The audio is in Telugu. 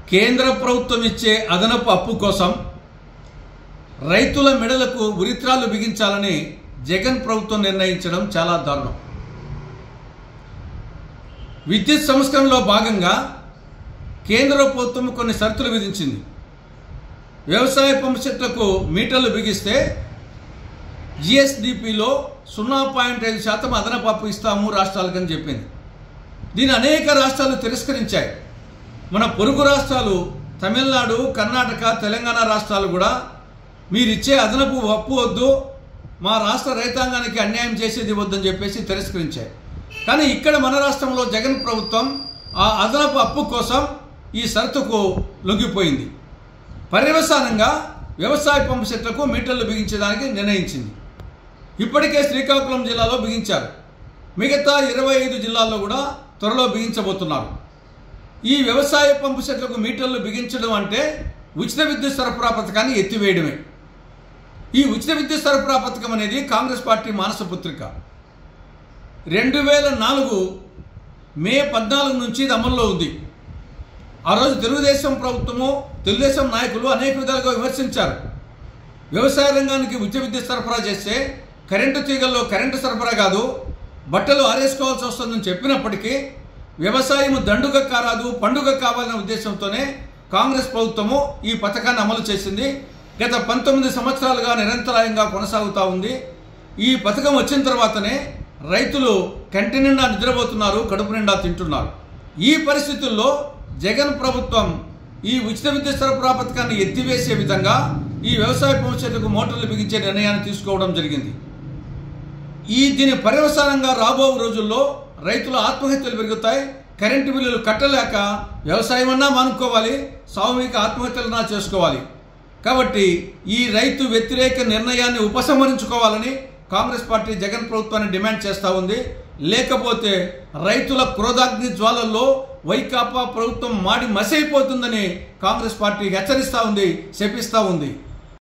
కేంద్ర ప్రభుత్వం ఇచ్చే అదనపు అప్పు కోసం రైతుల మెడలకు ఉరిత్రాలు బిగించాలని జగన్ ప్రభుత్వం నిర్ణయించడం చాలా దారుణం విద్యుత్ సంస్కరణలో భాగంగా కేంద్ర ప్రభుత్వం కొన్ని షరతులు విధించింది వ్యవసాయ పంపు సెట్లకు మీటర్లు బిగిస్తే జిఎస్డిపిలో సున్నా పాయింట్ ఐదు శాతం అదనపు అప్పు ఇస్తాము రాష్ట్రాలకని చెప్పింది దీని అనేక రాష్ట్రాలు తిరస్కరించాయి మన పొరుగు రాష్ట్రాలు తమిళనాడు కర్ణాటక తెలంగాణ రాష్ట్రాలు కూడా మీరిచ్చే అదనపు అప్పు వద్దు మా రాష్ట్ర రైతాంగానికి అన్యాయం చేసేది వద్దని చెప్పేసి తిరస్కరించాయి కానీ ఇక్కడ మన రాష్ట్రంలో జగన్ ప్రభుత్వం ఆ అదనపు అప్పు కోసం ఈ షరతుకు లొంగిపోయింది పర్యవసానంగా వ్యవసాయ పంపు సెట్లకు మీటర్లు బిగించడానికి నిర్ణయించింది ఇప్పటికే శ్రీకాకుళం జిల్లాలో బిగించారు మిగతా ఇరవై ఐదు జిల్లాల్లో కూడా త్వరలో బిగించబోతున్నారు ఈ వ్యవసాయ పంపు సెట్లకు మీటర్లు బిగించడం అంటే ఉచిత విద్యుత్ సరఫరా పథకాన్ని ఎత్తివేయడమే ఈ ఉచిత విద్యుత్ సరఫరా పథకం అనేది కాంగ్రెస్ పార్టీ మానస పుత్రిక రెండు వేల నాలుగు మే పద్నాలుగు నుంచి ఇది అమల్లో ఉంది ఆ రోజు తెలుగుదేశం ప్రభుత్వము తెలుగుదేశం నాయకులు అనేక విధాలుగా విమర్శించారు వ్యవసాయ రంగానికి ఉచిత విద్యుత్ సరఫరా చేస్తే కరెంటు తీగల్లో కరెంటు సరఫరా కాదు బట్టలు ఆరేసుకోవాల్సి వస్తుందని చెప్పినప్పటికీ వ్యవసాయం దండుగ కారాదు పండుగ కావాలనే ఉద్దేశంతోనే కాంగ్రెస్ ప్రభుత్వము ఈ పథకాన్ని అమలు చేసింది గత పంతొమ్మిది సంవత్సరాలుగా నిరంతరాయంగా కొనసాగుతూ ఉంది ఈ పథకం వచ్చిన తర్వాతనే రైతులు కంటి నిండా నిద్రపోతున్నారు కడుపు నిండా తింటున్నారు ఈ పరిస్థితుల్లో జగన్ ప్రభుత్వం ఈ ఉచిత విద్యుత్ సరఫరా పథకాన్ని ఎత్తివేసే విధంగా ఈ వ్యవసాయ భవిష్యత్తుకు మోటార్లు బిగించే నిర్ణయాన్ని తీసుకోవడం జరిగింది ఈ దీని పర్యవసానంగా రాబో రోజుల్లో రైతుల ఆత్మహత్యలు పెరుగుతాయి కరెంటు బిల్లులు కట్టలేక వ్యవసాయం అన్నా మానుకోవాలి సామూహిక ఆత్మహత్యలన్నా చేసుకోవాలి కాబట్టి ఈ రైతు వ్యతిరేక నిర్ణయాన్ని ఉపసంహరించుకోవాలని కాంగ్రెస్ పార్టీ జగన్ ప్రభుత్వాన్ని డిమాండ్ చేస్తూ ఉంది లేకపోతే రైతుల క్రోధాగ్ని జ్వాలల్లో వైకాపా ప్రభుత్వం మాడి మసైపోతుందని కాంగ్రెస్ పార్టీ హెచ్చరిస్తూ ఉంది శపిస్తూ ఉంది